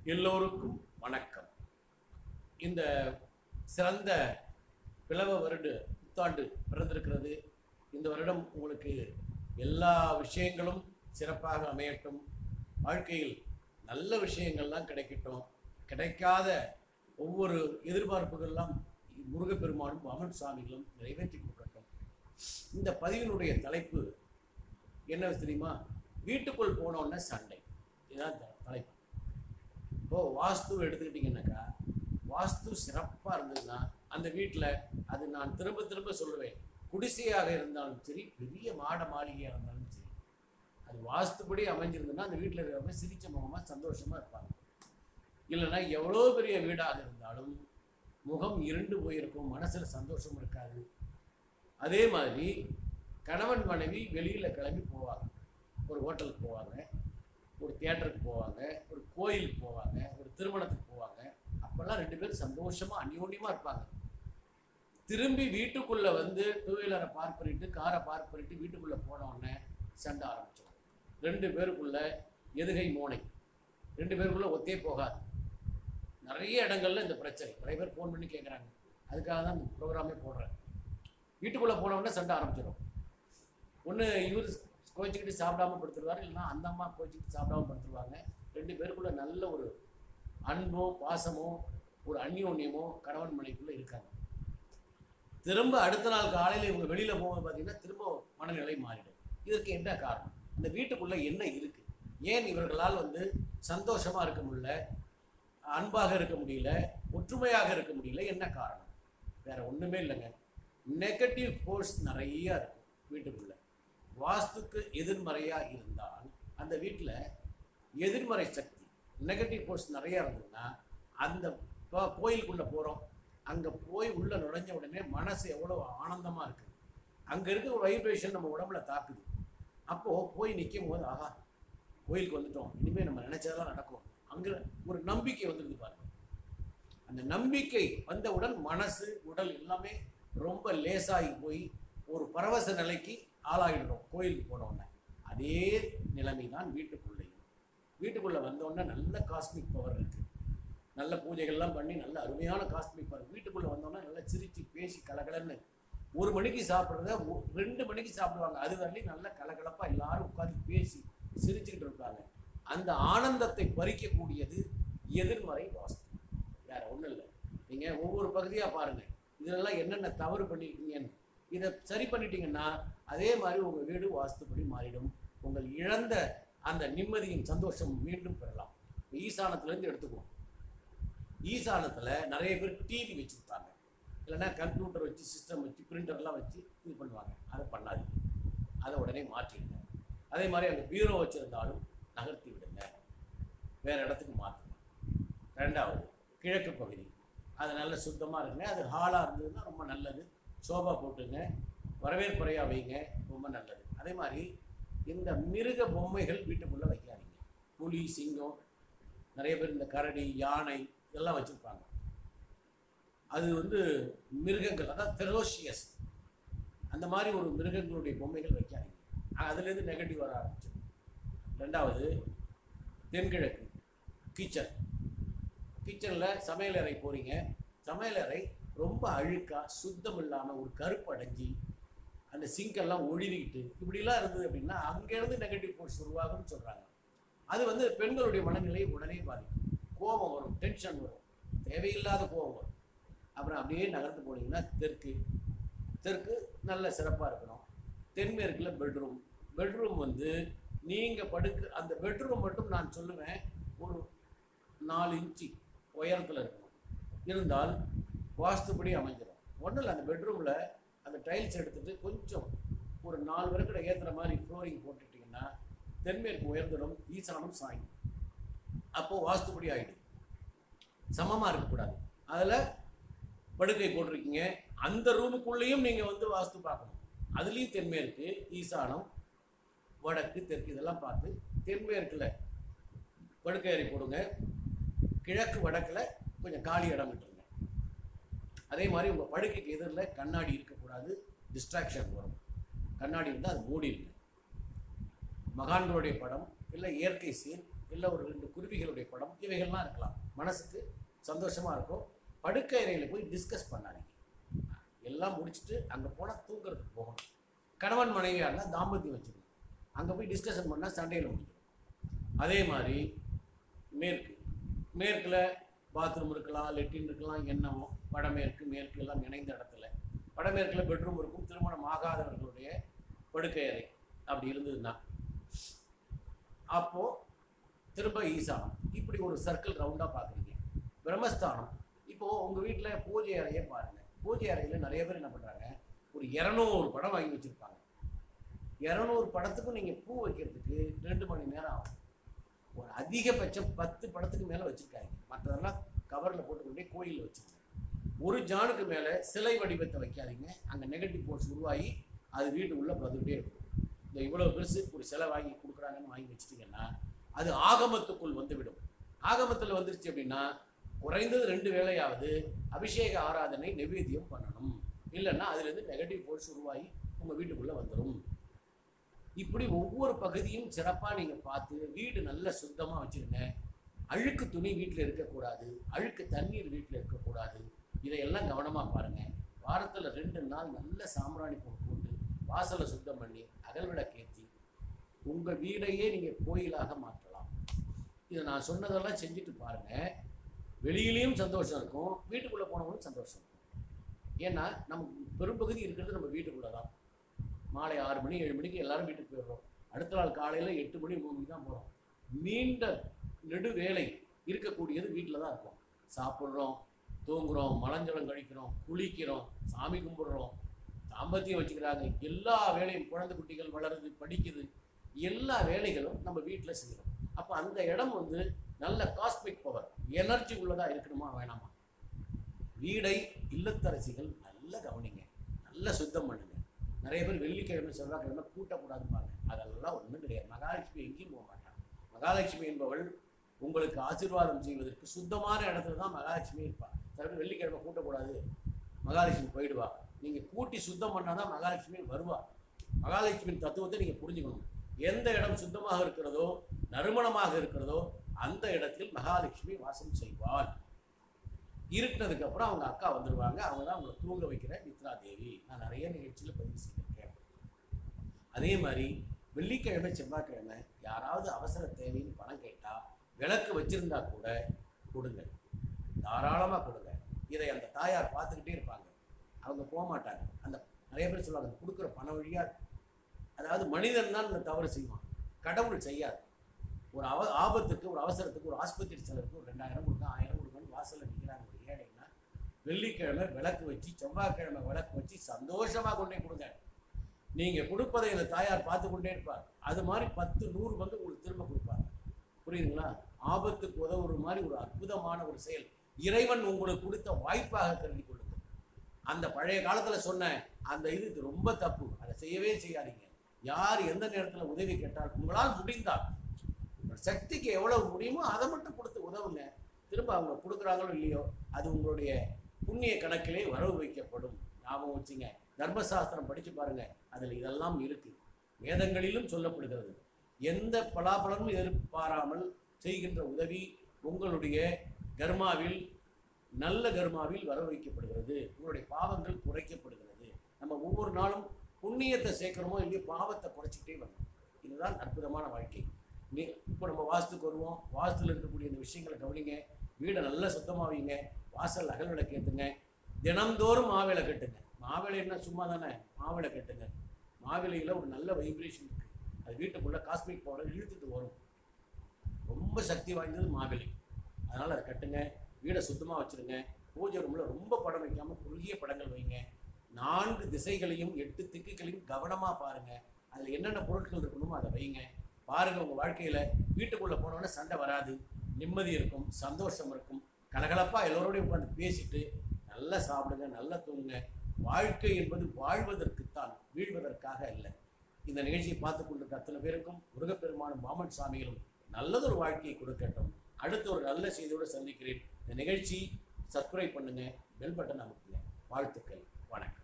எல்லோருக்கும் வணக்கம் இந்த சிறந்த பிளவ வருட புத்தாண்டு பிறந்திருக்கிறது இந்த வருடம் உங்களுக்கு எல்லா விஷயங்களும் சிறப்பாக அமையட்டும் வாழ்க்கையில் நல்ல விஷயங்கள்லாம் கிடைக்கட்டும் கிடைக்காத ஒவ்வொரு எதிர்பார்ப்புகள்லாம் முருகப்பெருமானும் அமன் சுவாமிகளும் நிறைவேற்றி கொடுக்கட்டும் இந்த பதிவினுடைய தலைப்பு என்ன தெரியுமா வீட்டுக்குள் போனோன்னே சண்டை இதுதான் த- தலைப்பு இப்போ வாஸ்து எடுத்துக்கிட்டிங்கன்னாக்கா வாஸ்து சிறப்பாக இருந்ததுன்னா அந்த வீட்டில் அது நான் திரும்ப திரும்ப சொல்லுவேன் குடிசையாக இருந்தாலும் சரி பெரிய மாட மாளிகையாக இருந்தாலும் சரி அது வாஸ்துபடி அமைஞ்சிருந்ததுன்னா அந்த வீட்டில் இருக்கிறவங்க சிரிச்ச முகமாக சந்தோஷமாக இருப்பாங்க இல்லைன்னா எவ்வளோ பெரிய வீடாக இருந்தாலும் முகம் இருண்டு போயிருக்கும் மனசில் சந்தோஷம் இருக்காது அதே மாதிரி கணவன் மனைவி வெளியில் கிளம்பி போவாங்க ஒரு ஹோட்டலுக்கு போவாங்க ஒரு தியேட்டருக்கு போவாங்க ஒரு கோயிலுக்கு போவாங்க ஒரு திருமணத்துக்கு போவாங்க அப்போல்லாம் ரெண்டு பேரும் சந்தோஷமாக அந்யோன்யமாக இருப்பாங்க திரும்பி வீட்டுக்குள்ளே வந்து டூ வீலரை பார்க் பண்ணிட்டு காரை பார்க் பண்ணிட்டு வீட்டுக்குள்ளே போன உடனே சண்டை ஆரம்பிச்சிடும் ரெண்டு பேருக்குள்ள எதுகை மோனை ரெண்டு பேருக்குள்ள ஒத்தே போகாது நிறைய இடங்கள்ல இந்த பிரச்சனை நிறைய பேர் ஃபோன் பண்ணி கேட்குறாங்க அதுக்காக தான் இந்த ப்ரோக்ராமே போடுறேன் வீட்டுக்குள்ளே போன உடனே சண்டை ஆரம்பிச்சிடும் ஒன்று இவர் கோச்சிக்கிட்டு சாப்பிடாம படுத்துருவார் இல்லைன்னா அந்த அம்மா கோச்சிக்கிட்டு சாப்பிடாம படுத்துருவாங்க ரெண்டு பேருக்குள்ள நல்ல ஒரு அன்போ பாசமோ ஒரு அந்யோன்யமோ கணவன் மனைவிக்குள்ள இருக்காங்க திரும்ப அடுத்த நாள் காலையில் இவங்க வெளியில் போகும்போது பார்த்தீங்கன்னா திரும்ப மனநிலை மாறிடும் இதற்கு என்ன காரணம் அந்த வீட்டுக்குள்ள என்ன இருக்கு ஏன் இவர்களால் வந்து சந்தோஷமா இருக்க முடியல அன்பாக இருக்க முடியல ஒற்றுமையாக இருக்க முடியல என்ன காரணம் வேற ஒண்ணுமே இல்லைங்க நெகட்டிவ் ஃபோர்ஸ் நிறைய இருக்கும் வீட்டுக்குள்ள வாஸ்துக்கு எதிர்மறையா இருந்தால் அந்த வீட்டில் எதிர்மறை சக்தி நெகட்டிவ் ஃபோர்ஸ் நிறைய இருந்ததுன்னா அந்த இப்போ கோயிலுக்குள்ள போகிறோம் அங்கே போய் உள்ள நுழைஞ்ச உடனே மனசு எவ்வளோ ஆனந்தமாக இருக்குது அங்கே இருக்க ஒரு வைப்ரேஷன் நம்ம உடம்புல தாக்குது அப்போது போய் நிற்கும் போது ஆஹா கோயிலுக்கு வந்துட்டோம் இனிமேல் நம்ம நினைச்சதெல்லாம் நடக்கும் அங்கே ஒரு நம்பிக்கை வந்துடுது பாருங்க அந்த நம்பிக்கை வந்தவுடன் மனசு உடல் எல்லாமே ரொம்ப லேசாகி போய் ஒரு பரவச நிலைக்கு ஆளாகிடுறோம் கோயிலுக்கு போனோடனே அதே நிலைமை தான் வீட்டுக்குள்ளேயும் வீட்டுக்குள்ளே வந்தோடனே நல்ல காஸ்மிக் பவர் இருக்கு நல்ல பூஜைகள்லாம் பண்ணி நல்ல அருமையான காஸ்மிக் பவர் வீட்டுக்குள்ளே வந்தோடனே நல்லா சிரிச்சு பேசி கலகலன்னு ஒரு மணிக்கு சாப்பிட்றத ஒ- ரெண்டு மணிக்கு சாப்பிடுவாங்க அது வரலையும் நல்ல கலகலப்பாக எல்லாரும் உட்காந்து பேசி சிரிச்சுக்கிட்டு இருப்பாங்க அந்த ஆனந்தத்தை பறிக்கக்கூடியது எதிர்மறை வாஸ்து வேற ஒன்றும் இல்லை நீங்கள் ஒவ்வொரு பகுதியாக பாருங்கள் இதெல்லாம் என்னென்ன தவறு பண்ணியிருக்கீங்கன்னு இதை சரி பண்ணிட்டீங்கன்னா அதே மாதிரி உங்கள் வீடு வாஸ்துப்படி மாறிடும் உங்கள் இழந்த அந்த நிம்மதியும் சந்தோஷம் மீண்டும் பெறலாம் இப்போ ஈசானத்துலேருந்து எடுத்துக்குவோம் ஈசானத்தில் நிறைய பேர் டிவி வச்சுருப்பாங்க இல்லைன்னா கம்ப்யூட்டர் வச்சு சிஸ்டம் வச்சு பிரிண்டர்லாம் வச்சு இது பண்ணுவாங்க அதை பண்ணாதீங்க அதை உடனே மாற்றிடுங்க அதே மாதிரி அங்கே பீரோ வச்சுருந்தாலும் நகர்த்தி விடுங்க வேறு இடத்துக்கு மாற்றுங்க ரெண்டாவது கிழக்கு பகுதி அது நல்ல சுத்தமாக இருக்குங்க அது ஹாலாக இருந்ததுன்னா ரொம்ப நல்லது சோபா போட்டுங்க வரவேற்புறையாக வைங்க ரொம்ப நல்லது அதே மாதிரி இந்த மிருக பொம்மைகள் வீட்டுக்குள்ளே வைக்காதீங்க புலி சிங்கம் நிறைய பேர் இந்த கரடி யானை இதெல்லாம் வச்சுருப்பாங்க அது வந்து மிருகங்கள் அதாவது ஃபெரோஷியஸ் அந்த மாதிரி ஒரு மிருகங்களுடைய பொம்மைகள் வைக்காதீங்க அதுலேருந்து நெகட்டிவ் வர ஆரம்பிச்சிடும் ரெண்டாவது தென்கிழக்கு கிச்சன் கிச்சனில் சமையலறை போகிறீங்க சமையலறை ரொம்ப அழுக்காக சுத்தம் இல்லாமல் ஒரு கருப்பு அடைஞ்சி அந்த சிங்கெல்லாம் ஒழுகிக்கிட்டு இப்படிலாம் இருந்தது அப்படின்னா அங்கேருந்து நெகட்டிவ் ஃபோர்ஸ் உருவாகும்னு சொல்கிறாங்க அது வந்து பெண்களுடைய மனநிலையை உடனே பாதிக்கும் கோபம் வரும் டென்ஷன் வரும் தேவையில்லாத கோபம் வரும் அப்புறம் அப்படியே நகர்ந்து போனீங்கன்னா தெற்கு தெற்கு நல்ல சிறப்பாக இருக்கணும் தென்மேற்கில் பெட்ரூம் பெட்ரூம் வந்து நீங்கள் படுக்க அந்த பெட்ரூம் மட்டும் நான் சொல்லுவேன் ஒரு நாலு இன்ச்சு உயரத்தில் இருக்கணும் இருந்தால் வாஸ்துப்படி அமைஞ்சிடும் ஒன்றும் இல்லை அந்த பெட்ரூமில் அந்த டைல்ஸ் எடுத்துட்டு கொஞ்சம் ஒரு நாலு வரைக்கும் ஏற்றுற மாதிரி ஃப்ளோரிங் போட்டுட்டிங்கன்னா தென்மேற்கு உயர்ந்திடும் ஈசானம் சாயும் அப்போது வாஸ்துப்படி ஆகிடும் சமமாக இருக்கக்கூடாது அதில் படுக்கை போட்டிருக்கீங்க அந்த ரூமுக்குள்ளேயும் நீங்கள் வந்து வாஸ்து பார்க்கணும் அதுலேயும் தென்மேற்கு ஈசானம் வடக்கு தெற்கு இதெல்லாம் பார்த்து தென்மேற்கில் படுக்கை அறை போடுங்க கிழக்கு வடக்கில் கொஞ்சம் காலி இடம் விட்டுருங்க அதே மாதிரி உங்கள் படுக்கைக்கு எதிரில் கண்ணாடி இருக்கக்கூடாது டிஸ்ட்ராக்ஷன் வரும் கண்ணாடி இருந்தால் அது மூடிடுங்க மகான்களுடைய படம் இல்லை இயற்கை சீன் இல்லை ஒரு ரெண்டு குருவிகளுடைய படம் இவைகள்லாம் இருக்கலாம் மனசுக்கு சந்தோஷமா இருக்கும் படுக்கை அறையில் போய் டிஸ்கஸ் பண்ணாதீங்க எல்லாம் முடிச்சுட்டு அங்கே போனால் தூங்குறதுக்கு போகணும் கணவன் மனைவியாக இருந்தால் தாம்பத்தியம் வச்சுக்கணும் அங்கே போய் டிஸ்கஷன் பண்ணால் சண்டையில் முடிஞ்சிடும் அதே மாதிரி மேற்கு மேற்கில் பாத்ரூம் இருக்கலாம் லெட்டின் இருக்கலாம் என்னமோ வடமேற்கு மேற்கு எல்லாம் இணைந்த இடத்துல வடமேற்கில் பெட்ரூம் இருக்கும் திருமணம் ஆகாதவர்களுடைய படுக்கை அறை அப்படி இருந்ததுன்னா அப்போ திரும்ப ஈசானம் இப்படி ஒரு சர்க்கிள் ரவுண்டாக பார்க்குறீங்க பிரம்மஸ்தானம் இப்போ உங்கள் வீட்டில் பூஜை அறையை பாருங்க பூஜை அறையில் நிறைய பேர் என்ன பண்ணுறாங்க ஒரு இரநூறு படம் வாங்கி வச்சுருப்பாங்க இரநூறு படத்துக்கும் நீங்கள் பூ வைக்கிறதுக்கு ரெண்டு மணி நேரம் ஆகும் ஒரு அதிகபட்சம் பத்து படத்துக்கு மேலே வச்சுருக்காங்க மற்றதெல்லாம் கவரில் போட்டுக்கொண்டே கோயிலில் வச்சுருங்க ஒரு ஜானுக்கு மேலே சிலை வடிவத்தை வைக்காதீங்க அங்கே நெகட்டிவ் போர்ட்ஸ் உருவாகி அது வீட்டுக்குள்ளே வந்துகிட்டே இருக்கும் இந்த இவ்வளோ பெருசு ஒரு சிலை வாங்கி கொடுக்குறாங்கன்னு வாங்கி வச்சிட்டிங்கன்னா அது ஆகமத்துக்குள் வந்துவிடும் ஆகமத்தில் வந்துருச்சு அப்படின்னா குறைந்தது ரெண்டு வேளையாவது அபிஷேக ஆராதனை நைவேத்தியம் பண்ணணும் இல்லைன்னா அதுலேருந்து நெகட்டிவ் போர்ட்ஸ் உருவாகி உங்கள் வீட்டுக்குள்ளே வந்துடும் இப்படி ஒவ்வொரு பகுதியும் சிறப்பாக நீங்கள் பார்த்து வீடு நல்ல சுத்தமாக வச்சுருங்க அழுக்கு துணி வீட்டில் இருக்கக்கூடாது அழுக்கு தண்ணீர் வீட்டில் இருக்கக்கூடாது இதையெல்லாம் கவனமாக பாருங்கள் வாரத்தில் ரெண்டு நாள் நல்ல சாம்பிராணி பூ போட்டு வாசலை சுத்தம் பண்ணி அகல்விளக்கேற்றி உங்கள் வீடையே நீங்கள் கோயிலாக மாற்றலாம் இதை நான் சொன்னதெல்லாம் செஞ்சுட்டு பாருங்கள் வெளியிலையும் சந்தோஷம் இருக்கும் வீட்டுக்குள்ளே போனவங்களும் சந்தோஷம் இருக்கும் ஏன்னா நம்ம பெரும்பகுதி இருக்கிறது நம்ம வீட்டுக்குள்ளே தான் மாலை ஆறு மணி ஏழு மணிக்கு எல்லாரும் வீட்டுக்கு போயிடுறோம் அடுத்த நாள் காலையில் எட்டு மணி மூணு மணிக்கு தான் போகிறோம் நீண்ட நெடு வேலை இருக்கக்கூடியது வீட்டில் தான் இருக்கும் சாப்பிட்றோம் தூங்குறோம் மலஞ்சலம் கழிக்கிறோம் குளிக்கிறோம் சாமி கும்பிடுறோம் தாம்பத்தியம் வச்சுக்கிறாங்க எல்லா வேலையும் குழந்தை குட்டிகள் வளருது படிக்குது எல்லா வேலைகளும் நம்ம வீட்டில் செய்கிறோம் அப்போ அந்த இடம் வந்து நல்ல காஸ்மிக் பவர் எனர்ஜி உள்ளதாக இருக்கணுமா வேணாமா வீடை இல்லத்தரசிகள் நல்லா கவனிங்க நல்லா சுத்தம் பண்ணுங்க நிறைய பேர் வெள்ளிக்கிழமை செவ்வாய்க்கிழமை கூட்டக்கூடாதுப்பாங்க அதெல்லாம் ஒன்றும் கிடையாது மகாலட்சுமி எங்கேயும் போக மாட்டாங்க மகாலட்சுமி என்பவள் உங்களுக்கு ஆசீர்வாதம் செய்வதற்கு சுத்தமான இடத்துல தான் மகாலட்சுமி இருப்பாள் சில பேர் வெள்ளிக்கிழமை கூட்டக்கூடாது மகாலட்சுமி போயிடுவா நீங்கள் கூட்டி சுத்தம் பண்ணால் தான் மகாலட்சுமி வருவா மகாலட்சுமியின் தத்துவத்தை நீங்கள் புரிஞ்சுக்கணும் எந்த இடம் சுத்தமாக இருக்கிறதோ நறுமணமாக இருக்கிறதோ அந்த இடத்தில் மகாலட்சுமி வாசம் செய்வாள் இருட்டினதுக்கு அப்புறம் அவங்க அக்கா வந்துடுவாங்க அவங்க தான் அவங்களை தூங்க வைக்கிற மித்ரா தேவி நான் நிறைய நிகழ்ச்சியில் பதிவு செய்திருக்கேன் அதே மாதிரி வெள்ளிக்கிழமை செவ்வாய்க்கிழமை யாராவது அவசர தேவைன்னு பணம் கேட்டால் விளக்கு வச்சிருந்தா கூட கொடுங்க தாராளமாக கொடுங்க இதை அந்த தாயார் பார்த்துக்கிட்டே இருப்பாங்க அவங்க போக மாட்டாங்க அந்த நிறைய பேர் சொல்லுவாங்க அந்த கொடுக்குற பண வழியாக அதாவது மனிதன் தான் இந்த தவறு செய்வான் கடவுள் செய்யாது ஒரு அவ ஆபத்துக்கு ஒரு அவசரத்துக்கு ஒரு ஆஸ்பத்திரி செலவுக்கு ஒரு ரெண்டாயிரம் கொடுங்க ஆயிரம் கொடுங்கன்னு வாசலில் நிற்கிறாங்க ஒரு ஏழைன்னா வெள்ளிக்கிழமை விளக்கு வச்சு செவ்வாய்க்கிழமை விளக்கு வச்சு சந்தோஷமாக கொண்டே கொடுங்க நீங்கள் கொடுப்பதை இந்த தாயார் பார்த்து கொண்டே இருப்பார் அது மாதிரி பத்து நூறு பங்கு உங்களுக்கு திரும்ப கொடுப்பாங்க புரியுதுங்களா ஆபத்துக்கு உதவுற மாதிரி ஒரு அற்புதமான ஒரு செயல் இறைவன் உங்களுக்கு கொடுத்த வாய்ப்பாக கருதி கொள்ளுங்கள் அந்த பழைய காலத்தில் சொன்ன அந்த இது இது ரொம்ப தப்பு அதை செய்யவே செய்யாதீங்க யார் எந்த நேரத்தில் உதவி கேட்டால் உங்களால் முடிந்தால் உங்கள் சக்திக்கு எவ்வளவு முடியுமோ அதை மட்டும் கொடுத்து உதவுங்க திரும்ப அவங்க கொடுக்குறாங்களோ இல்லையோ அது உங்களுடைய புண்ணிய கணக்கிலே வரவு வைக்கப்படும் ஞாபகம் வச்சுங்க தர்மசாஸ்திரம் படிச்சு பாருங்க அதில் இதெல்லாம் இருக்கு வேதங்களிலும் சொல்லப்படுகிறது எந்த பலாபலனும் எதிர்பாராமல் செய்கின்ற உதவி உங்களுடைய கர்மாவில் நல்ல கர்மாவில் வர வைக்கப்படுகிறது உங்களுடைய பாவங்கள் குறைக்கப்படுகிறது நம்ம ஒவ்வொரு நாளும் புண்ணியத்தை சேர்க்கிறோமோ இல்லையோ பாவத்தை குறைச்சிக்கிட்டே வரணும் இதுதான் அற்புதமான வாழ்க்கை நீ இப்போ நம்ம வாஸ்துக்கு வருவோம் வாஸ்துல இருக்கக்கூடிய இந்த விஷயங்களை கவனிங்க வீடை நல்லா சுத்தமாக வைங்க வாசல் அகல் விளக்கு ஏற்றுங்க தினம்தோறும் மாவிளை கட்டுங்க மாவிளை என்ன சும்மா தானே மாவிளை கட்டுங்க மாவிளையில் ஒரு நல்ல வைப்ரேஷன் இருக்குது அது வீட்டுக்குள்ளே காஸ்மிக் பவரை இழுத்துட்டு வரும் ரொம்ப சக்தி வாய்ந்தது மாவிளை அதனால் அதை கட்டுங்க வீடை சுத்தமாக வச்சுருங்க பூஜை ரூமில் ரொம்ப படம் வைக்காமல் குறுகிய படங்கள் வைங்க நான்கு திசைகளையும் எட்டு திக்குகளையும் கவனமாக பாருங்கள் அதில் என்னென்ன பொருட்கள் இருக்கணுமோ அதை வைங்க பாருங்கள் உங்கள் வாழ்க்கையில் வீட்டுக்குள்ளே போனோடனே சண்டை வராது நிம்மதி இருக்கும் சந்தோஷம் இருக்கும் கலகலப்பாக எல்லோரோடையும் உட்காந்து பேசிட்டு நல்லா சாப்பிடுங்க நல்லா தூங்குங்க வாழ்க்கை என்பது வாழ்வதற்குத்தான் வீழ்வதற்காக அல்ல இந்த நிகழ்ச்சியை பார்த்து கொண்டிருக்க அத்தனை பேருக்கும் முருகப்பெருமானும் மாமன் சாமிகளும் நல்லதொரு வாழ்க்கையை கொடுக்கட்டும் அடுத்த ஒரு நல்ல செய்தியோடு சந்திக்கிறேன் இந்த நிகழ்ச்சி சப்ஸ்கிரைப் பண்ணுங்க பெல் பட்டன் அமுக்குங்க வாழ்த்துக்கள் வணக்கம்